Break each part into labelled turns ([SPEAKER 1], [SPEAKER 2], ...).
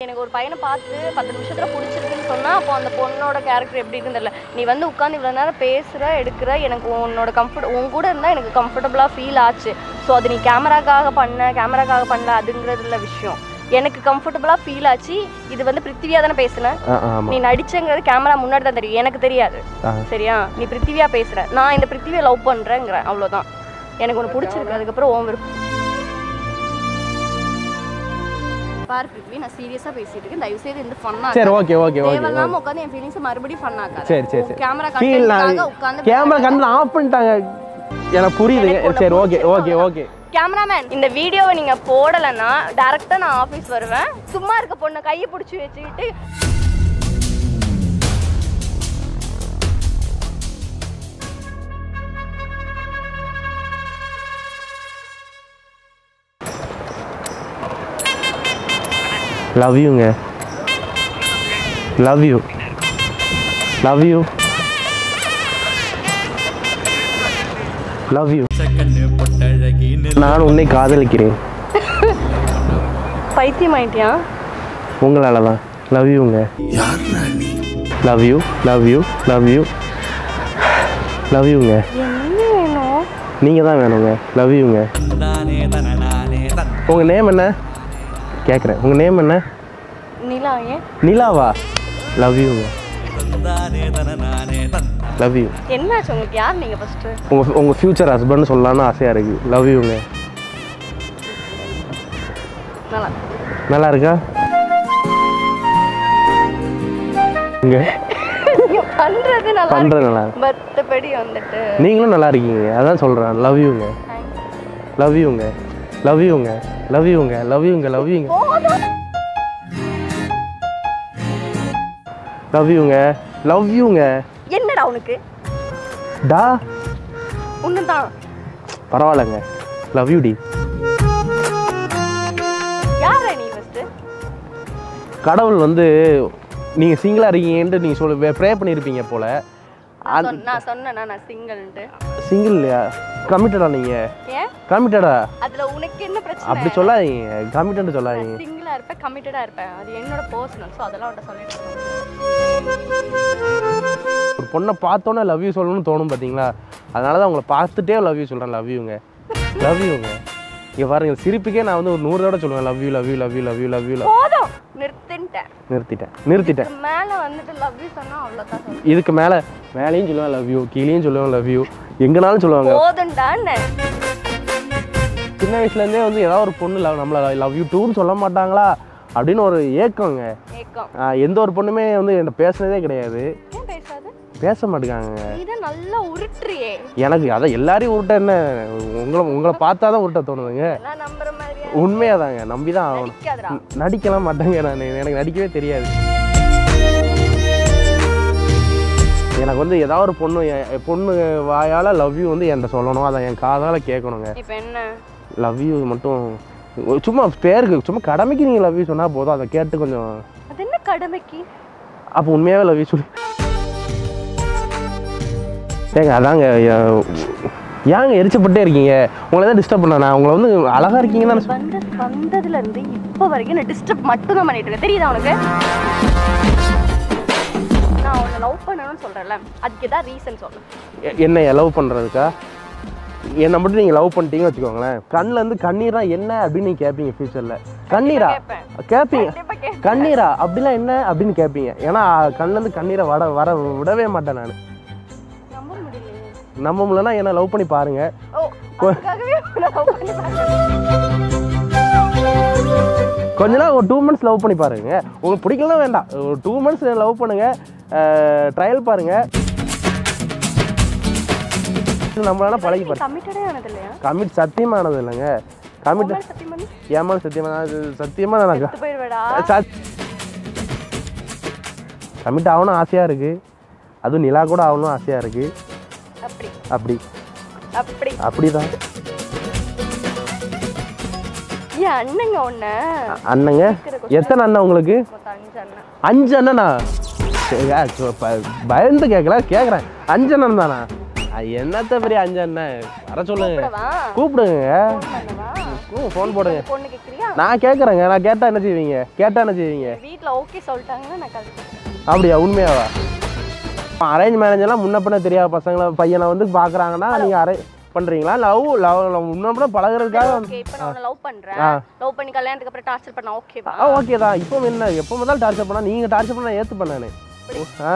[SPEAKER 1] எனக்கு ஒரு பையனை பார்த்து பத்து நிமிஷத்துல பிடிச்சிருக்குன்னு சொன்னா அப்போ அந்த பொண்ணோட கேரக்டர் எப்படி இருக்குன்னு தெரியல நீ வந்து உட்காந்து இவ்வளோ நேரம் பேசுற எடுக்கிற எனக்கு உன்னோட கம்ஃபர்ட் உன் கூட இருந்தால் எனக்கு கம்ஃபர்டபுளாக ஃபீல் ஆச்சு ஸோ அது நீ கேமராக்காக பண்ண கேமராக்காக பண்ணல அதுங்கிறது இல்லை விஷயம் எனக்கு கம்ஃபர்டபுளாக ஃபீல் ஆச்சு இது வந்து பிருத்திவியா தானே பேசுனேன்
[SPEAKER 2] ஆ ஆமாம்
[SPEAKER 1] நீ நடிச்சங்கிறது கேமரா முன்னாடி தான் தெரியும் எனக்கு தெரியாது
[SPEAKER 2] ஆ.
[SPEAKER 1] சரியா நீ பிருத்திவியா பேசுற நான் இந்த பிருத்திவியை லவ் பண்றேங்கிறேன் அவ்வளவுதான் எனக்கு ஒன்று பிடிச்சிருக்கு அதுக்கப்புறம் ஓம் விருப்பம் பாரு பிருத்வி நான் சீரியஸா பேசிட்டு இருக்கேன் தயவு செய்து இந்த ஃபன்னா
[SPEAKER 2] சரி ஓகே ஓகே ஓகே
[SPEAKER 1] தேவையில்லாம உட்காந்து என் ஃபீலிங்ஸ் மறுபடியும் ஃபன் ஆக்காத
[SPEAKER 2] சரி சரி சரி
[SPEAKER 1] கேமரா
[SPEAKER 2] ஃபீல்
[SPEAKER 1] கண்டென்ட்காக உட்காந்து
[SPEAKER 2] கேமரா கண்டு ஆஃப் பண்ணிட்டாங்க எனக்கு புரியுதுங்க
[SPEAKER 1] எனக்கு
[SPEAKER 2] சரி
[SPEAKER 1] உன்னை
[SPEAKER 2] ஓகே ஓகே ஓகே
[SPEAKER 1] கேமராமேன் இந்த வீடியோவை நீங்க போடலைன்னா டேரக்டா நான் ஆபீஸ் வருவேன் சும்மா இருக்க பொண்ணை கையை பிடிச்சி வச்சுக்கிட்டு
[SPEAKER 2] லவ் யூங்க love you love you love you நான் உன்னை காதலிக்கிறேன்
[SPEAKER 1] பைத்தியம் ஆயிட்டியா
[SPEAKER 2] உங்களால தான் லவ் யூங்க love you love you love you love யூங்க
[SPEAKER 1] என்ன வேணும்
[SPEAKER 2] நீங்கள் தான் வேணுங்க லவ் யூங்க உங்கள் நேம் என்ன கேட்குறேன் உங்கள் நேம் என்ன
[SPEAKER 1] நிலா ஏன்
[SPEAKER 2] நிலாவா லவ் யூங்க லவ் யூ
[SPEAKER 1] என்னாச்சு உங்களுக்கு யார் நீங்க ஃபர்ஸ்ட்
[SPEAKER 2] உங்கள் உங்கள் ஃப்யூச்சர் ஹஸ்பண்ட் சொல்லலான்னு ஆசையாக இருக்குது லவ் யூங்க
[SPEAKER 1] நல்லா
[SPEAKER 2] நல்லா இருக்கா இங்க
[SPEAKER 1] நீங்க பண்றது நல்லா
[SPEAKER 2] பண்ணுறது நல்லா இருக்கு.
[SPEAKER 1] மற்றபடி வந்துட்டு
[SPEAKER 2] நீங்களும் நல்லா இருக்கீங்க அதான் சொல்கிறேன் லவ் யூங்க லவ் யூங்க லவ் யூங்க லவ் யூங்க லவ் யூங்க லவ் யூங்க லவ் யூங்க லவ் யூங்க
[SPEAKER 1] என்னடா உனக்கு
[SPEAKER 2] டா
[SPEAKER 1] ஒண்ணுதான்
[SPEAKER 2] பரவாயில்லைங்க லவ் யூ டி
[SPEAKER 1] யார நீ ஃபர்ஸ்ட்
[SPEAKER 2] கடவுள் வந்து நீங்கள் சிங்கிளாக இருக்கீங்கன்ட்டு நீங்கள் சொல்ல ப்ரே பண்ணியிருப்பீங்க போல்
[SPEAKER 1] நான் சொன்னேனா நான் சிங்கிள்ன்ட்டு
[SPEAKER 2] சிங்கிள் இல்லையா கமிட்டடா நீங்கள்
[SPEAKER 1] ஏன்
[SPEAKER 2] கமிட்டடா
[SPEAKER 1] அதுல உனக்கு என்ன பிரச்சனை
[SPEAKER 2] அப்படி சொல்லாதீங்க கமிட்டட் சொல்லாதீங்க
[SPEAKER 1] சிங்கிளா இருப்பேன் கமிட்டடா இருப்பேன் அது என்னோட பர்சனல் ஸோ அதெல்லாம் உன்ட்ட சொல்லிட்டு இருக்கேன்.
[SPEAKER 2] ஒரு பொண்ணை பார்த்தோன்னே லவ் யூ சொல்லணும்னு தோணும் பார்த்தீங்களா அதனால தான் உங்களை பார்த்துட்டே லவ் யூ சொல்கிறேன் லவ் யூங்க லவ் யூங்க இங்கே பாருங்க சிரிப்புக்கே நான் வந்து ஒரு நூறு தடவை சொல்லுவேன் love you love you love you love you love you
[SPEAKER 1] போதும் நிறுத்தின்ட்டேன்
[SPEAKER 2] நிறுத்திட்டேன் நிறுத்திட்டேன்
[SPEAKER 1] இதுக்கு மேல வந்துட்டு லவ் யூ சொன்னா அவ்வளவுதான் சொல்லுவேன்.
[SPEAKER 2] இதுக்கு மேலே மேலேயும் சொல்லுவேன் லவ் யூ கீழேயும் சொல்லுவேன் லவ் யூ எங்கனாலும் சொல்லுவாங்க
[SPEAKER 1] போதும்டான்னு
[SPEAKER 2] சின்ன வயசுலேருந்தே வந்து ஏதாவது ஒரு பொண்ணு லவ் நம்மளை லவ் யூ டூன்னு சொல்ல மாட்டாங்களா அப்படின்னு ஒரு ஏக்கங்க
[SPEAKER 1] ஏக்கம்
[SPEAKER 2] ஆஹ் எந்த ஒரு பொண்ணுமே வந்து என்கிட்ட பேசுனதே கிடையாது
[SPEAKER 1] ஏன் பேசாது
[SPEAKER 2] பேச மாட்டேங்காங்க
[SPEAKER 1] நீதான் நல்லா உருட்டுறியே
[SPEAKER 2] எனக்கு அதை எல்லாரையும் உருட்ட என்ன உங்களை உங்களை பார்த்தா தான் உருட்ட தோணுதுங்க
[SPEAKER 1] எல்லாம் நம்புற மாதிரியா
[SPEAKER 2] உண்மையாதாங்க நம்பி தான் ஆகணும்
[SPEAKER 1] நடிக்காதடா
[SPEAKER 2] ந- நடிக்கலாம் மாட்டேங்க நான் எனக்கு நடிக்கவே தெரியாது எனக்கு வந்து ஏதாவது ஒரு பொண்ணு என் பொண்ணு வாயால் லவ் யூ வந்து என்கிட்ட சொல்லணும் அதை என் காதால் கேட்கணுங்க
[SPEAKER 1] இப்ப என்ன
[SPEAKER 2] லவ் யூ மட்டும் சும்மா பேருக்கு சும்மா கடமைக்கு நீங்கள் லவ் யூ சொன்னால் போதும் அதை கேட்டு கொஞ்சம்
[SPEAKER 1] அது என்ன கடமைக்கு
[SPEAKER 2] அப்போ உண்மையாகவே லவ் யூ சொல்லி ஏங்க அதாங்க எ- ஏங்க எரிச்சப்பட்டே இருக்கீங்க உங்களை தான் டிஸ்டர்ப் பண்ணா உங்களை வந்து அழகாக இருக்கீங்க தானே
[SPEAKER 1] வந்து வந்ததுல இருந்து இப்ப வரைக்கும் நான் டிஸ்டர்ப் மட்டும் தான் பண்ணிட்டு இருக்கேன் தெரியுதா உனக்கு நான் உன்னை லவ் பண்ணணும்னு சொல்றேன்ல அதுக்கு ஏதாவது ரீசன் சொல்லு
[SPEAKER 2] எ- என்ன லவ் பண்ணுறதுக்கா என்னை மட்டும் நீங்கள் லவ் பண்ணிட்டீங்கன்னு வச்சுக்கோங்களேன் கண்ணில் இருந்து கண்ணீரா என்ன அப்படின்னு நீங்கள் கேட்பீங்க ஃப்யூச்சரில் கண்ணீரா
[SPEAKER 1] கேட்பேன்
[SPEAKER 2] கேட்பீங்க
[SPEAKER 1] கண்டிப்பா கேட்பேன்.
[SPEAKER 2] கண்ணீரா அப்படிலாம் என்ன அப்படின்னு கேட்பீங்க ஏன்னா கண்ணிலேருந்து கண்ணீரை வர வர விடவே மாட்டேன் நான்
[SPEAKER 1] நம்ப முடியலையே
[SPEAKER 2] நம்ப முடியலன்னா என்ன லவ் பண்ணி பாருங்க
[SPEAKER 1] ஓ அதுக்காகவே உன்னை love பண்ணி பார்த்தேன்.
[SPEAKER 2] கொஞ்ச நாள் ஒரு டூ மந்த்ஸ் லவ் பண்ணி பாருங்க உங்களுக்கு பிடிக்கலாம் வேண்டாம் ஒரு டூ மந்த்ஸ் லவ் பண்ணுங்க ட்ரையல் பாருங்க நம்மளால பழகி
[SPEAKER 1] நீ
[SPEAKER 2] பாருங்க
[SPEAKER 1] committed ஏ ஆனது இல்லையா
[SPEAKER 2] கமிட் சத்தியமானது இல்லைங்க கமிட்
[SPEAKER 1] உன் மேல சத்தியம் பண்ணி
[SPEAKER 2] ஏமால் சத்தியமா அது சத்தியமா நான்
[SPEAKER 1] செத்து போயிடுவேடா
[SPEAKER 2] கமிட் ஆகணும் ஆசையாக இருக்குது அதுவும் நிலா கூட ஆகணும் ஆசையாக இருக்குது
[SPEAKER 1] அப்படி
[SPEAKER 2] அப்படி
[SPEAKER 1] அப்படி
[SPEAKER 2] அப்படி தான்
[SPEAKER 1] ஏன் அண்ணங்க உன்ன
[SPEAKER 2] அண்ணங்க எத்தனை அண்ணன் உங்களுக்கு
[SPEAKER 1] அஞ்சு அண்ணன்
[SPEAKER 2] அஞ்சு அண்ணனா சரி, ஆ, சு- ப- பயந்து கேட்கல கேட்குறேன் அஞ்சு அண்ணன் தானா அது என்னத்த பெரிய அஞ்சு அண்ணன் வர சொல்லுங்க
[SPEAKER 1] கூப்பிடவா
[SPEAKER 2] கூப்பிடுங்க
[SPEAKER 1] ஃபோன் பண்ணவா
[SPEAKER 2] ம் ஃபோன் போடுங்க
[SPEAKER 1] பொண்ணு கேட்குறியா
[SPEAKER 2] நான் கேட்குறேங்க நான் கேட்டால் என்ன செய்வீங்க கேட்டால் என்ன செய்வீங்க
[SPEAKER 1] வீட்டில் ஓகே சொல்லிட்டாங்கன்னா நான் கழிச்சு
[SPEAKER 2] அப்படியா உண்மையாவா அரேஞ்ச் மேரேஜெல்லாம் முன்ன பின்ன தெரியாத பசங்களை பையனை வந்து பார்க்குறாங்கன்னா நீங்கள் அரே பண்ணுறீங்களா லவ் லவ் முன்ன பின்ன பழகுறதுக்காக
[SPEAKER 1] ஓகே இப்போ நான் உன்னை லவ் பண்ணுறேன்
[SPEAKER 2] ஆ.
[SPEAKER 1] லவ் பண்ணி கல்யாணத்துக்கு அப்புறம் டார்ச்சர் பண்ண ஓகேவா
[SPEAKER 2] ஆ ஓகே தான் இப்போ என்ன எப்போ முதல்ல டார்ச்சர் பண்ணால் நீங்கள் டார்ச்சர் பண்ண ஏற்று பண்ணானே ஆ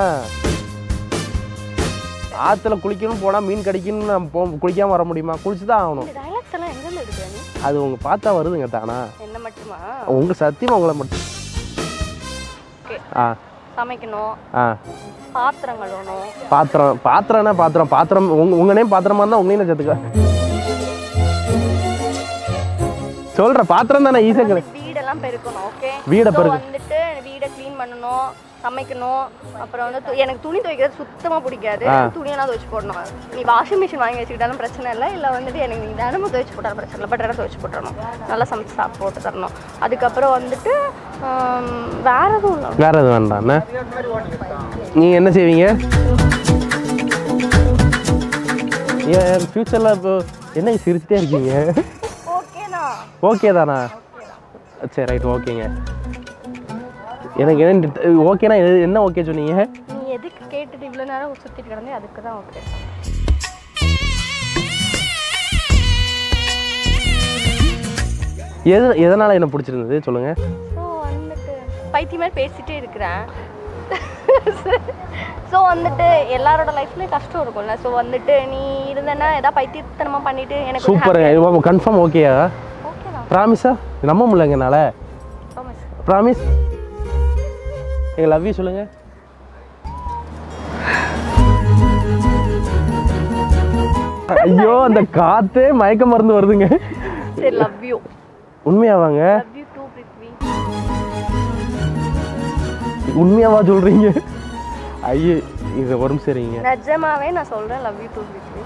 [SPEAKER 2] ஆற்றுல குளிக்கணும் போனால் மீன் கிடைக்கணும்னு நம்ம போ குளிக்காமல் வர முடியுமா குளிச்சு தான் ஆகணும்
[SPEAKER 1] இந்த டைலாக்ஸ் எல்லாம் எங்கேருந்து எடுக்கிற நீ
[SPEAKER 2] அது உங்க பார்த்தா வருதுங்க தானா
[SPEAKER 1] என்ன மட்டுமா
[SPEAKER 2] உங்க சத்தியமா உங்களை மட்டும்
[SPEAKER 1] ஓகே
[SPEAKER 2] ஆ
[SPEAKER 1] சமைக்கணும்
[SPEAKER 2] ஆ
[SPEAKER 1] பாத்திரம் கழுவணும்
[SPEAKER 2] பாத்திரம் பாத்திரம்னா பாத்திரம் பாத்திரம் உங்க உங்க நேம் பாத்திரமா இருந்தா உங்க நேம் சேர்த்துக்க சொல்ற பாத்திரம் தானே ஈஸியாக
[SPEAKER 1] வந்து வீடெல்லாம் பெருக்கணும் ஓகே
[SPEAKER 2] வீடை
[SPEAKER 1] So
[SPEAKER 2] பெருக்கு
[SPEAKER 1] வந்துட்டு வீடை க்ளீன் பண்ணணும் சமைக்கணும் அப்புறம் வந்து து- எனக்கு துணி துவைக்கிறது சுத்தமா பிடிக்காது
[SPEAKER 2] ஆ.
[SPEAKER 1] துணியெல்லாம் துவைச்சு போடணும் நீ வாஷிங் மிஷின் வாங்கி வச்சுக்கிட்டாலும் பிரச்சனை இல்லை இல்லை வந்துட்டு எனக்கு நீ தினமும் துவைச்சு போட்டாலும் பிரச்சனை இல்லை பட் இடம் துவைச்சு போட்டுறணும் நல்லா சமைச்சு சாப்பிட்டு போட்டு தரணும் அதுக்கப்புறம் வந்துட்டு ஆம், வேற எதுவும் இல்லை
[SPEAKER 2] வேற எதுவும் வேண்டாம் என்ன? நீங்க என்ன செய்வீங்க ஏன் ஃபியூச்சரில் இப்போ என்ன சிரிச்சிட்டே இருக்கீங்க
[SPEAKER 1] ஓகேண்ணா
[SPEAKER 2] ஓகே தானா சரி ரைட் ஓகேங்க எனக்கு என்ன ஓகேனா என்ன ஓகே சொன்னீங்க
[SPEAKER 1] நீ எதுக்கு கேட்டுட்டு இவ்வளோ நேரம் சுற்றிட்டு கிடந்தே அதுக்கு தான் ஓகே
[SPEAKER 2] எது எதனால் என்ன பிடிச்சிருந்தது சொல்லுங்கள்
[SPEAKER 1] ஸோ வந்துட்டு பைத்தியம் மாதிரி பேசிட்டே இருக்கிறேன் ஸோ வந்துட்டு எல்லாரோட லைஃப்லேயும் கஷ்டம் இருக்கும்ல ஸோ வந்துட்டு நீ இருந்தேன்னா ஏதாவது பைத்தியத்தனமாக பண்ணிட்டு எனக்கு
[SPEAKER 2] சூப்பருங்க கன்ஃபார்ம் ஓகேயா
[SPEAKER 1] ஓகே தான்
[SPEAKER 2] ப்ராமிஸா நம்ப முடியலங்க என்னால்
[SPEAKER 1] ப்ராமிஸ்
[SPEAKER 2] ப்ராமிஸ் எங்க லவ் யூ சொல்லுங்க ஐயோ அந்த காத்தே மயக்க மருந்து வருதுங்க
[SPEAKER 1] சரி லவ் யூ
[SPEAKER 2] உண்மையாவாங்க
[SPEAKER 1] லவ் யூ டூ பிருத்வி
[SPEAKER 2] உண்மையாவா சொல்றீங்க ஐயோ இது வரும் சரிங்க
[SPEAKER 1] நிஜமாவே நான் சொல்கிறேன் லவ் யூ டூ பிருத்வி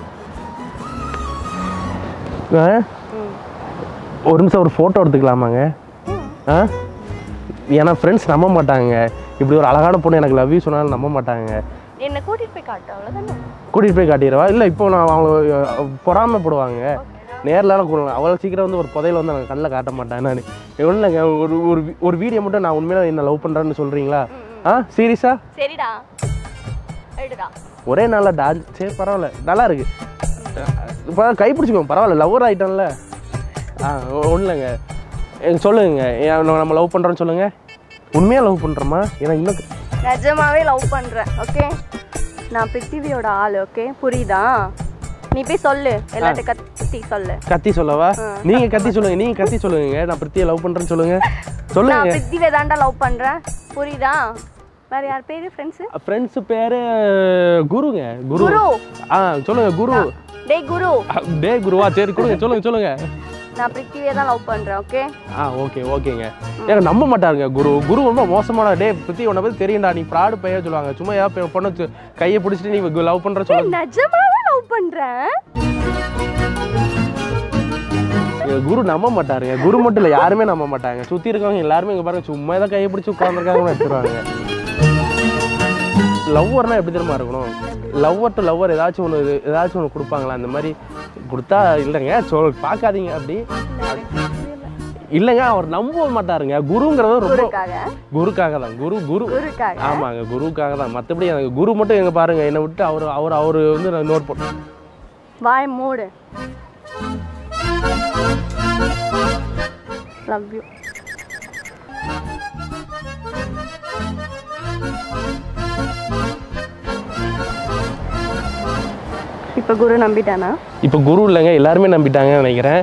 [SPEAKER 2] ஆ?
[SPEAKER 1] ம்
[SPEAKER 2] ஒரு நிமிஷம் ஒரு ஃபோட்டோ எடுத்துக்கலாமாங்க ஆ ஏன்னா ஃப்ரெண்ட்ஸ் நம்ப மாட்டாங்க இப்படி ஒரு அழகான பொண்ணு எனக்கு லவ் யூ சொன்னாலும் நம்ப மாட்டாங்க
[SPEAKER 1] என்னை கூட்டிகிட்டு போய் காட்டு அவ்வளோதானே
[SPEAKER 2] கூட்டிகிட்டு போய் காட்டிடுவா இல்லை இப்போ நான் அவங்க பொறாமைப்படுவாங்க நேர்லாம் கூட அவ்வளோ சீக்கிரம் வந்து ஒரு புதையில வந்து எனக்கு கண்ணில் காட்ட மாட்டேன் நான் இல்லைங்க ஒரு ஒரு வி- ஒரு வீடியோ மட்டும் நான் உண்மையில என்ன லவ் பண்ணுறேன்னு சொல்கிறீங்களா ஆ சீரியஸா
[SPEAKER 1] சரிடா எடுடா
[SPEAKER 2] ஒரே நாளில் டான்ஸ் சரி பரவாயில்ல நல்லா இருக்கு இப்போ கை பிடிச்சிக்கோங்க பரவாயில்ல லவ்வர் ஆகிட்டோம்ல ஆ ஒன்றும் இல்லைங்க எனக்கு சொல்லுங்க ஏன் நம்ம லவ் பண்ணுறோன்னு சொல்லுங்கள் உண்மையாக லவ் பண்ணுறோமா ஏன்னா இன்னும்
[SPEAKER 1] நிஜமாவே லவ் பண்றேன் ஓகே நான் பிருத்திவியோட ஆள் ஓகே புரியுதா நீ போய் சொல்லு எல்லார்ட்ட கத்தி சொல்லு
[SPEAKER 2] கத்தி சொல்லவா நீங்கள் கத்தி சொல்லுங்கள் நீங்கள் கத்தி சொல்லுங்க நான் பிரித்தியை லவ் பண்ணுறேன்னு சொல்லுங்கள் சொல்லுங்க
[SPEAKER 1] நான் பிருத்திவை தாண்டா லவ் பண்றேன் புரியுதா வேற யார் பேரு ஃப்ரெண்ட்ஸ்
[SPEAKER 2] ஃப்ரெண்ட்ஸ் பேரு குருங்க குரு
[SPEAKER 1] குரு
[SPEAKER 2] ஆ சொல்லுங்க குரு
[SPEAKER 1] டேய் குரு
[SPEAKER 2] டே குருவா சரி கொடுங்க சொல்லுங்க சொல்லுங்க
[SPEAKER 1] நான் பிருத்திவியை தான் லவ் பண்றேன் ஓகே
[SPEAKER 2] ஆ ஓகே ஓகேங்க எனக்கு நம்ப மாட்டாருங்க குரு குரு ரொம்ப மோசமான டே பத்தி உன்னை பத்தி தெரியும்டா நீ ஃப்ராடு பைய சொல்லுவாங்க சும்மா ஏதாவது பொண்ணு வச்சு கையை பிடிச்சிட்டு நீ லவ் பண்ற சொல்ல
[SPEAKER 1] நிஜமாவே லவ் பண்றேன்
[SPEAKER 2] எங்க குரு நம்ப மாட்டாருங்க குரு மட்டும் இல்ல யாருமே நம்ப மாட்டாங்க சுத்தி இருக்கவங்க எல்லாருமே இங்க பாருங்க சும்மா ஏதாவது கையை பிடிச்சி உட்காந்துருக்காங்கன்னு எடுத்துருவாங்க லவ்வர்னா எப்படி தெரியுமா இருக்கணும் லவ்வர் டு லவ்வர் ஏதாச்சும் ஒன்று ஏதாச்சும் ஒன்று கொடுப்பாங்களா அந்த மாதிரி கொடுத்தா இல்லைங்க சொல் பார்க்காதீங்க அப்படி இல்லைங்க அவர் நம்ப மாட்டாருங்க குருங்கிறது ரொம்ப
[SPEAKER 1] குருக்காக
[SPEAKER 2] குருக்காக தான் குரு குரு
[SPEAKER 1] குருக்காக
[SPEAKER 2] ஆமாங்க குருக்காக தான் மற்றபடி எனக்கு குரு மட்டும் எங்க பாருங்க என்னை விட்டு அவர் அவர் அவர் வந்து நோட் பண்ண
[SPEAKER 1] வாய் மூடு லவ் யூ இப்போ குரு நம்பிட்டானா
[SPEAKER 2] இப்போ குரு இல்லைங்க எல்லாருமே நம்பிட்டாங்கன்னு நினைக்கிறேன்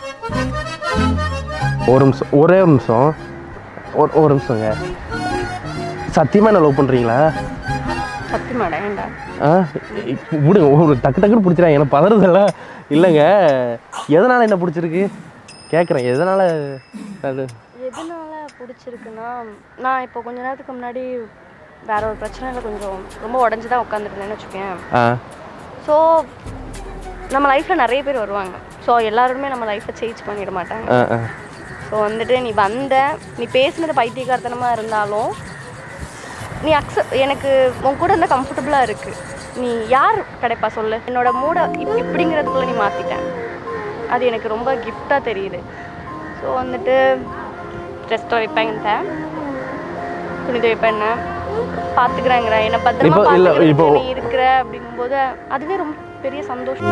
[SPEAKER 2] ஒரு நிமிஷம் ஒரே ஒரு நிமிஷம் ஒரு ஒரு நிமிஷங்க சத்தியமாக என்ன லவ் பண்ணுறீங்களா
[SPEAKER 1] சத்தியமாடா ஏன்டா
[SPEAKER 2] ஆ இப்ப விடுங்க ஒரு டக்கு டக்குன்னு பிடிச்சிடாங்க எனக்கு பதறதில்ல இல்லைங்க எதனால் என்ன பிடிச்சிருக்கு கேட்குறேன் எதனால் அது
[SPEAKER 1] எதனால பிடிச்சிருக்குன்னா நான் இப்போ கொஞ்ச நேரத்துக்கு முன்னாடி வேற ஒரு பிரச்சனையில் கொஞ்சம் ரொம்ப உடஞ்சி தான் உட்காந்துருந்தேன்னு வச்சுக்கேன்
[SPEAKER 2] ஆ
[SPEAKER 1] ஸோ நம்ம லைஃப்பில் நிறைய பேர் வருவாங்க ஸோ எல்லாருமே நம்ம லைஃப்பை சேஞ்ச் பண்ணிட மாட்டாங்க
[SPEAKER 2] ஆ ஆ
[SPEAKER 1] ஸோ வந்துட்டு நீ வந்த நீ பேசுனது பைத்தியக்காரத்தனமாக இருந்தாலும் நீ அக்செப்ட் எனக்கு உன் கூட இருந்தால் கம்ஃபர்டபுளாக இருக்குது நீ யார் கிடைப்பா சொல்லு என்னோட மூடை இப் இப்படிங்கிறதுக்குள்ளே நீ மாற்றிட்டேன் அது எனக்கு ரொம்ப கிஃப்டாக தெரியுது ஸோ வந்துட்டு ட்ரெஸ் துவைப்பேன் துணி துவைப்பேன் பார்த்துக்கிறேங்கிற என்னை பத்திரமா
[SPEAKER 2] இப்போ இல்ல,
[SPEAKER 1] பார்த்துக்கிறதுக்கு
[SPEAKER 2] இப்போ-
[SPEAKER 1] நீ இருக்கிற அப்படிங்கும்போது அதுவே ரொம்ப பெரிய சந்தோஷம்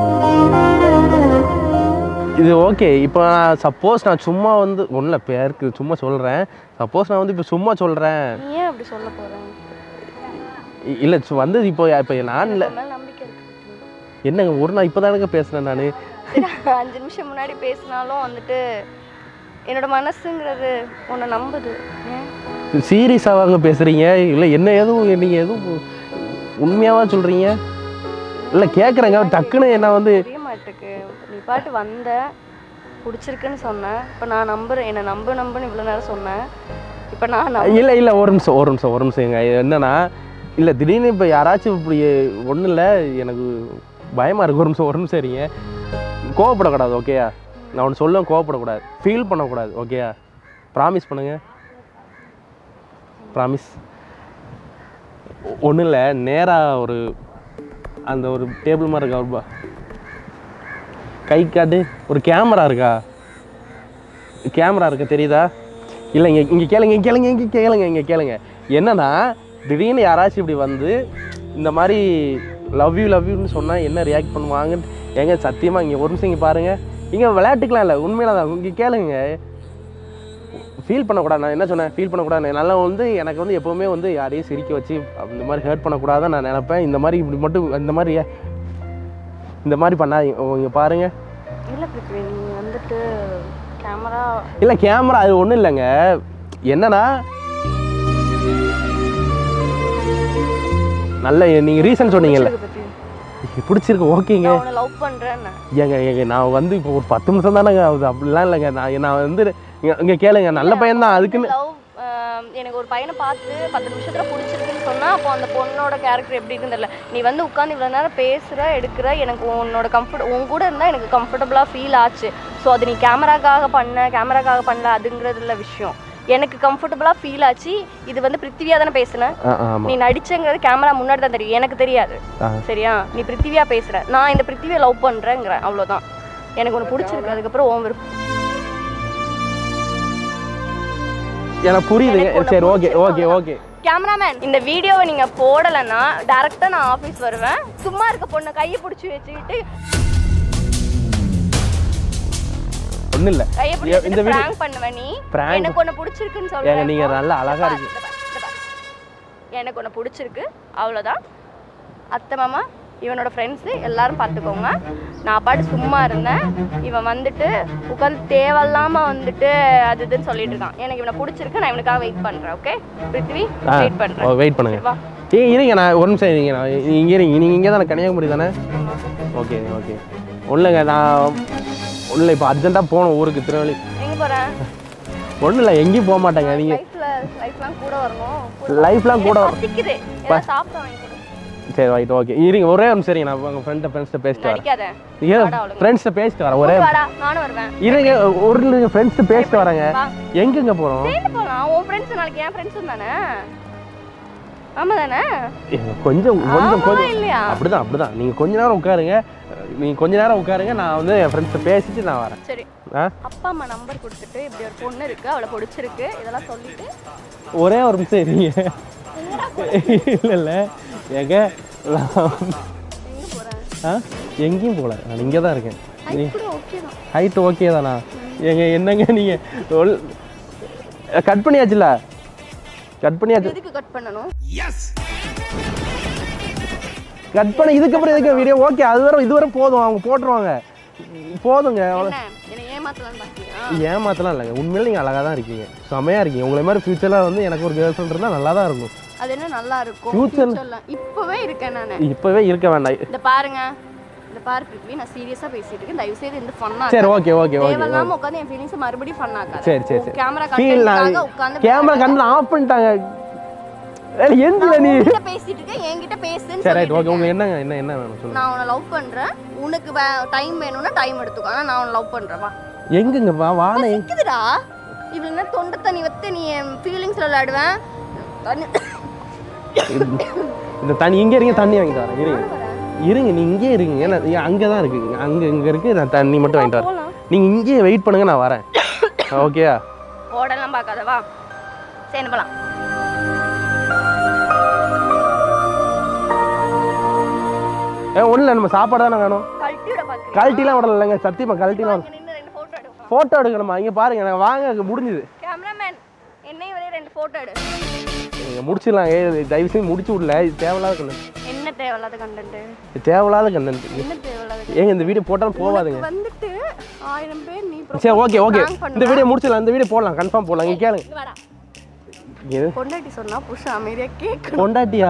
[SPEAKER 2] இது ஓகே இப்போ சப்போஸ் நான் சும்மா வந்து ஒன்றும் பேருக்கு சும்மா சொல்கிறேன் சப்போஸ் நான் வந்து இப்போ சும்மா சொல்கிறேன்
[SPEAKER 1] நீ ஏன் அப்படி சொல்ல போகிறேன்
[SPEAKER 2] இல்லை வந்து இப்போ இப்போ நான் இல்லை
[SPEAKER 1] மேலே நம்பிக்கை இருக்கு
[SPEAKER 2] என்னங்க ஒரு நாள் இப்போ தானங்க பேசுகிறேன் நான்
[SPEAKER 1] சரி, அஞ்சு நிமிஷம் முன்னாடி பேசினாலும் வந்துட்டு என்னோட மனசுங்கிறது உன்னை நம்புது ஏன்
[SPEAKER 2] சீரியஸாவாங்க பேசுகிறீங்க இல்லை என்ன எதுவும் நீங்கள் எதுவும் உண்மையாவா சொல்கிறீங்க இல்லை கேட்குறேங்க டக்குன்னு என்ன வந்து
[SPEAKER 1] தெரிய மாட்டுக்கு நீ பாட்டு வந்த பிடிச்சிருக்குன்னு சொன்னேன் இப்போ நான் நம்புறேன் என்னை நம்பு நம்புன்னு இவ்வளோ நேரம் சொன்னேன் இப்போ நான் நம்ப
[SPEAKER 2] இல்லை இல்லை ஒரு நிமிஷம் ஒரு நிமிஷம் ஒரு நிமிஷம் என்னன்னா இல்லை திடீர்னு இப்போ யாராச்சும் இப்படி ஒன்றும் இல்லை எனக்கு பயமாக இருக்கு ஒரு நிமிஷம் ஒரு நிமிஷம் இருங்க கோவப்படக்கூடாது ஓகேயா நான் ஒன்று சொல்ல கோவப்படக்கூடாது ஃபீல் பண்ணக்கூடாது ஓகேயா ப்ராமிஸ் பண்ணுங்க ப்ராமிஸ் ஒன்றும் இல்லை நேராக ஒரு அந்த ஒரு டேபிள் மாதிரி இருக்கா ஒரு ப- கை காட்டு ஒரு கேமரா இருக்கா கேமரா இருக்க தெரியுதா இல்லை இங்கே இங்கே கேளுங்க இங்கே கேளுங்க இங்கே கேளுங்க இங்கே கேளுங்க என்னன்னா திடீர்னு யாராச்சும் இப்படி வந்து இந்த மாதிரி லவ் யூ லவ் யூன்னு சொன்னால் என்ன ரியாக்ட் பண்ணுவாங்கன்னு ஏங்க சத்தியமாக இங்கே ஒரு நிமிஷம் இங்கே பாருங்கள் இங்கே விளையாட்டுக்கலாம் இல்லை உண்மையில தான் இங்கே கேளுங்க ஃபீல் பண்ணக்கூடாது நான் என்ன சொன்னேன் ஃபீல் பண்ணக்கூடாது நல்லா வந்து எனக்கு வந்து எப்போவுமே வந்து யாரையும் சிரிக்க வச்சு இந்த மாதிரி ஹர்ட் பண்ணக்கூடாதுன்னு நான் நினைப்பேன் இந்த மாதிரி இப்படி மட்டும் இந்த மாதிரி இந்த மாதிரி பண்ணாதீங்க இங்கே பாருங்கள்
[SPEAKER 1] இல்லை பிருத்வி நீ வந்துட்டு கேமரா
[SPEAKER 2] இல்லை கேமரா அது ஒன்றும் இல்லைங்க என்னன்னா நல்ல நீங்கள் ரீசன் சொன்னீங்கல்ல
[SPEAKER 1] பற்றி
[SPEAKER 2] பிடிச்சிருக்கு ஓகேங்க
[SPEAKER 1] நான் உன்னை லவ் பண்ணுறேன்னு
[SPEAKER 2] ஏங்க ஏங்க நான் வந்து இப்போ ஒரு பத்து நிமிஷம் தானேங்க ஆகுது அப்படிலாம் இல்லைங்க நான் நான் வந்து இங்க- இங்க கேளுங்க நல்ல பையன் தான் அதுக்குன்னு
[SPEAKER 1] லவ் எனக்கு ஒரு பையனை பார்த்து பத்து நிமிஷத்துல பிடிச்சிருக்குன்னு சொன்னா அப்போ அந்த பொண்ணோட கேரக்டர் எப்படி இருக்குன்னு தெரியல நீ வந்து உட்காந்து இவ்வளோ நேரம் பேசுற எடுக்கிற எனக்கு உன்னோட கம்ஃபர்ட் உன் கூட இருந்தால் எனக்கு கம்ஃபர்டபுளாக ஃபீல் ஆச்சு ஸோ அது நீ கேமராக்காக பண்ண கேமராக்காக பண்ணல அதுங்கிறது இல்லை விஷயம் எனக்கு கம்ஃபர்டபுளாக ஃபீல் ஆச்சு இது வந்து பிருத்திவியா தானே பேசுன
[SPEAKER 2] ஆ ஆமாம்
[SPEAKER 1] நீ நடிச்சங்கிறது கேமரா முன்னாடி தான் தெரியும் எனக்கு தெரியாது
[SPEAKER 2] ஆ.
[SPEAKER 1] சரியா நீ பிருத்திவியா பேசுற நான் இந்த பிருத்திவியை லவ் பண்றேங்கிறேன் அவ்வளவுதான் எனக்கு ஒன்று பிடிச்சிருக்கு அதுக்கப்புறம் உன் விருப்பம்
[SPEAKER 2] எனக்கு புரியுதுங்க
[SPEAKER 1] எனக்கு
[SPEAKER 2] சரி
[SPEAKER 1] உன்னை
[SPEAKER 2] ஓகே ஓகே
[SPEAKER 1] பிடிச்சிருக்கு
[SPEAKER 2] ஓகே
[SPEAKER 1] கேமராமேன் இந்த வீடியோவை நீங்க போடலைன்னா டேரக்டா நான் ஆபீஸ் வருவேன் சும்மா இருக்க பொண்ணை கையை பிடிச்சி வச்சுக்கிட்டு
[SPEAKER 2] ஒன்றும் இல்லை
[SPEAKER 1] கையை
[SPEAKER 2] இந்த
[SPEAKER 1] பிடிச்சி
[SPEAKER 2] video-
[SPEAKER 1] பிராங்க் பண்ணுவேன் நீ
[SPEAKER 2] Prank-
[SPEAKER 1] எனக்கு ஒன்று பிடிச்சிருக்குன்னு
[SPEAKER 2] ஏங்க
[SPEAKER 1] சொல்றேன்
[SPEAKER 2] நீங்கள் நல்லா அழகா
[SPEAKER 1] இந்த
[SPEAKER 2] இருக்கு
[SPEAKER 1] பாரு, இந்த பாரு, இந்த பாரு. எனக்கு ஒன்று பிடிச்சிருக்கு அவ்வளோதான் அத்தை மாமா இவனோட ஃப்ரெண்ட்ஸு எல்லாரும் பார்த்துக்கோங்க நான் பாட்டு சும்மா இருந்தேன் இவன் வந்துட்டு உட்காந்து தேவையில்லாமல் வந்துட்டு அது இதுன்னு சொல்லிட்டு இருக்கான் எனக்கு இவனை பிடிச்சிருக்கு நான் இவனுக்காக வெயிட் பண்ணுறேன் ஓகே பிருத்வி
[SPEAKER 2] ஆ
[SPEAKER 1] வெயிட் பண்ணுறேன்
[SPEAKER 2] வெயிட் பண்ணுங்க
[SPEAKER 1] வா
[SPEAKER 2] ஏய் இருங்க நான் ஒரு நிமிஷம் இருங்க நான் இங்கே இருங்க நீங்கள் இங்கே தானே கன்னியாகுமரி தானே ஓகே ஓகே ஒன்றுங்க நான் ஒன்றும் இப்போ அர்ஜென்ட்டாக போகணும் ஊருக்கு திருநெல்வேலி
[SPEAKER 1] எங்கே போகிறேன்
[SPEAKER 2] ஒன்றும் இல்லை எங்கேயும் போக மாட்டேங்க நீங்கள்
[SPEAKER 1] லைஃப்ல லைஃப்லாம் கூட வரணும்
[SPEAKER 2] லைஃப்லாம் கூட
[SPEAKER 1] எனக்கு பசிக்குது ஏதாவது சாப்பிட வாங்கி கொடு.
[SPEAKER 2] சரி ரைட் ஓகே இருங்க ஒரே நிமிஷம் சரிங்க நான் உங்கள் ஃப்ரெண்ட்டை ஃப்ரெண்ட்ஸ்ட்ட பேசிட்டு வரேன்
[SPEAKER 1] நடிக்காத
[SPEAKER 2] ஏன்
[SPEAKER 1] வாடா ஒழுங்கா.
[SPEAKER 2] ஃப்ரெண்ட்ஸ்ட்ட பேசிட்டு வரேன் ஒரே
[SPEAKER 1] வாடா நானும் வருவேன்
[SPEAKER 2] இருங்க ஒரு ஃப்ரெண்ட்ஸ்ட்ட பேசிட்டு வரேங்க
[SPEAKER 1] வா
[SPEAKER 2] எங்கெங்க போகிறோம்
[SPEAKER 1] சேர்ந்து போகலாம் உன் ஃப்ரெண்ட்ஸ் நாளைக்கு என் ஃப்ரெண்ட்ஸும் தானே ஆமா தானே
[SPEAKER 2] கொஞ்சம் கொஞ்சம்
[SPEAKER 1] ஆமா
[SPEAKER 2] கொஞ்சம்
[SPEAKER 1] இல்லையா
[SPEAKER 2] அப்படிதான் அப்படிதான் நீங்கள் கொஞ்ச நேரம் உட்காருங்க நீங்கள் கொஞ்ச நேரம் உட்காருங்க நான் வந்து என் ஃப்ரெண்ட்ஸ்ட்ட பேசிட்டு நான் வரேன்
[SPEAKER 1] சரி
[SPEAKER 2] ஆ
[SPEAKER 1] அப்பா அம்மா நம்பர் கொடுத்துட்டு இப்படி ஒரு பொண்ணு இருக்கு அவளை பிடிச்சிருக்கு இதெல்லாம் சொல்லிட்டு
[SPEAKER 2] ஒரே ஒரு நிமிஷம் இருங்க இல்லை இல்லை ஏங்க நான்
[SPEAKER 1] எங்க போறேன்
[SPEAKER 2] ஆ எங்கேயும் போகல நான் இங்கே தான் இருக்கேன்
[SPEAKER 1] அது கூட ஓகே தான்
[SPEAKER 2] ஹைட் ஓகே தானா ஏங்க என்னங்க நீங்கள் கட் பண்ணியாச்சுல கட் பண்ணியாச்சு
[SPEAKER 1] எதுக்கு கட் பண்ணணும்
[SPEAKER 2] கட் பண்ண இதுக்கப்புறம் எதுக்கு வீடியோ ஓகே அது வரை இது வரை போதும் அவங்க போட்டுருவாங்க போதுங்க அவ்வளோ
[SPEAKER 1] என்ன என்னை ஏமாத்தலாம்னு பாத்தியா
[SPEAKER 2] ஏமாத்தலாம் இல்லைங்க உண்மையில நீங்கள் அழகாக தான் இருக்கீங்க செமையாக இருக்கீங்க உங்களை மாதிரி ஃபியூச்சரில் வந்து எனக்கு ஒரு கேர்ள் ஃப்ரெண்ட் இருந்தால் நல்லா தான் இருக்கும்
[SPEAKER 1] அது என்ன நல்லா இருக்கும்
[SPEAKER 2] Future-
[SPEAKER 1] future-ல. இப்பவே இருக்கேன் நானு
[SPEAKER 2] இப்போவே இருக்க வேண்டாம்
[SPEAKER 1] இந்த பாருங்க இந்த பாரு பிருத்வி நான் சீரியஸா பேசிட்டு இருக்கேன் தயவு செய்து இந்த ஃபன்னா
[SPEAKER 2] சரி ஓகே ஓகே ஓகே
[SPEAKER 1] தேவையில்லாம உட்காந்து என் ஃபீலிங்ஸ் மறுபடியும் ஃபன் ஆக்காத
[SPEAKER 2] சரி சரி சரி
[SPEAKER 1] கேமரா
[SPEAKER 2] ஃபீல் நான்
[SPEAKER 1] கண்டென்ட்காக உட்காந்து
[SPEAKER 2] கேமரா கண்ணில் ஆஃப் பண்ணிட்டாங்க ஏய், எந்தில நீ
[SPEAKER 1] உன்கிட்ட பேசிட்டு இருக்கேன் என்கிட்ட பேசுன்னு
[SPEAKER 2] சரி ரைட்
[SPEAKER 1] சொல்லிட்டு
[SPEAKER 2] ஓகே
[SPEAKER 1] இருக்கேன்.
[SPEAKER 2] உங்களுக்கு என்னங்க என்ன என்ன வேணும் சொல்லுங்க
[SPEAKER 1] நான் உன்னை லவ் பண்றேன் உனக்கு டைம் வேணும்னா டைம் எடுத்துக்கோ ஆனா நான் உன்னை லவ் பண்றேன் வா
[SPEAKER 2] எங்கங்க வா வாடகை
[SPEAKER 1] சிக்குதுடா இவ்வளவு நேரம் தொண்டை தண்ணி வத்து நீ என் ஃபீலிங்ஸ்ல விளையாடுவேன் தண்ணி
[SPEAKER 2] இந்த தண்ணி இங்கே இருங்க தண்ணி வாங்கிட்டு வரேன் இருங்க இருங்க நீ இங்கே இருங்க ஏன்னா அங்கே தான் இருக்கு அங்கே இங்கே இருக்கு நான் தண்ணி மட்டும் வாங்கிட்டு வரேன்
[SPEAKER 1] போலாம்
[SPEAKER 2] நீங்கள் இங்கேயே வெயிட் பண்ணுங்க நான் வரேன் ஓகேயா
[SPEAKER 1] ஓடலாம் பார்க்காதவா சரி போலாம்
[SPEAKER 2] ஏ ஒன்றும் இல்லை நம்ம சாப்பாடு தானே வேணும்
[SPEAKER 1] கழட்டியோட பார்க்குறேன்
[SPEAKER 2] கழட்டிலாம் விடல இல்லைங்க சத்தியமாக கழட்டிலாம்
[SPEAKER 1] இங்க நின்று ரெண்டு ஃபோட்டோ எடுக்கலாம்
[SPEAKER 2] ஃபோட்டோ எடுக்கணுமா இங்கே பாருங்க நான் வாங்க முடிஞ்சுது
[SPEAKER 1] கேமராமேன் என்னையும் வரைய ரெண்டு ஃபோட்டோ எடு
[SPEAKER 2] நீங்க முடிச்சிடலாம் ஏ தயவு செஞ்சு முடிச்சு விடல இது தேவையில்லாத கண்டென்ட்
[SPEAKER 1] என்ன தேவையில்லாத கண்டென்ட்
[SPEAKER 2] இது தேவையில்லாத கண்டென்ட்
[SPEAKER 1] என்ன தேவையில்லாத
[SPEAKER 2] ஏங்க இந்த வீடியோ போட்டாலும் போகாதுங்க
[SPEAKER 1] உனக்கு வந்துட்டு ஆயிரம் பேர் நீ
[SPEAKER 2] சரி ஓகே ஓகே
[SPEAKER 1] prank பண்ணுவ.
[SPEAKER 2] இந்த வீடியோ முடிச்சிடலாம் இந்த வீடியோ போடலாம் கன்ஃபார்ம் போடலாம் இங்கே கேளுங்க
[SPEAKER 1] இங்க வாடா
[SPEAKER 2] எது
[SPEAKER 1] பொண்டாட்டி சொன்னா புருஷன் அமைதியா கேட்கணும்
[SPEAKER 2] கொண்டாட்டியா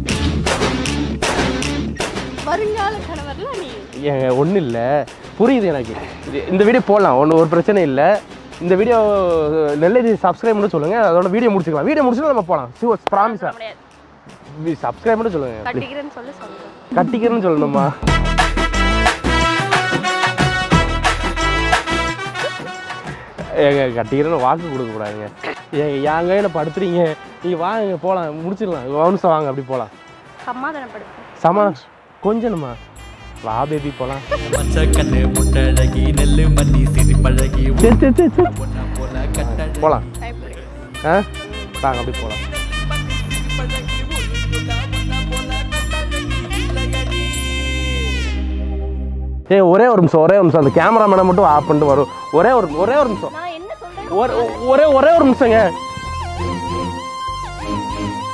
[SPEAKER 1] வருங்கால கணவர்ல நீ
[SPEAKER 2] ஏங்க ஒன்றும் இல்லை புரியுது எனக்கு இது- இந்த வீடியோ போடலாம் ஒன்றும் ஒரு பிரச்சனை இல்லை இந்த வீடியோ நெல்லதி சப்ஸ்கிரைப் மட்டும் சொல்லுங்கள் அதோட வீடியோ முடிச்சுக்கலாம் வீடியோ முடிச்சுட்டு நம்ம போகலாம் சிவ ப்ராமிஸா
[SPEAKER 1] முடியாது
[SPEAKER 2] சப்ஸ்கிரைப் மட்டும் சொல்லுங்கள்
[SPEAKER 1] கட்டிக்கிறேன்னு சொல்லி சொல்றேன்
[SPEAKER 2] கட்டிக்கிறேன்னு சொல்லணுமா ஏங்க கட்டிக்கிறேன்னு வாக்கு கொடுக்கக்கூடாதுங்க ஏங்க என் கையில் படுத்துறீங்க நீங்கள் வாங்க போகலாம் முடிச்சிடலாம் வம்சம் வாங்க அப்படி போகலாம்
[SPEAKER 1] சமாதானப்படுத்து
[SPEAKER 2] சமா கொஞ்சணுமா வா பேபி போகலாம்
[SPEAKER 3] மச்ச கண்ணு முட்டழகி நெல்லு மண்ணி சிரிப்பழகி
[SPEAKER 2] சரி சரி சரி சரி
[SPEAKER 3] உன்ன போல கட்டழகி
[SPEAKER 2] போகலாம்
[SPEAKER 1] பயப்படு.
[SPEAKER 2] ஆ வாங்க அப்படி போகலாம் ஏய் ஒரே ஒரு நிமிஷம் ஒரே ஒரு நிமிஷம் அந்த கேமராமேனை மட்டும் ஆஃப் பண்ணிட்டு வரும் ஒரே ஒரு ஒரே ஒரு நிமிஷம்
[SPEAKER 1] நான் என்ன சொல்றேன்
[SPEAKER 2] ஒரு ஒரே ஒரே ஒரு நிமிஷங்க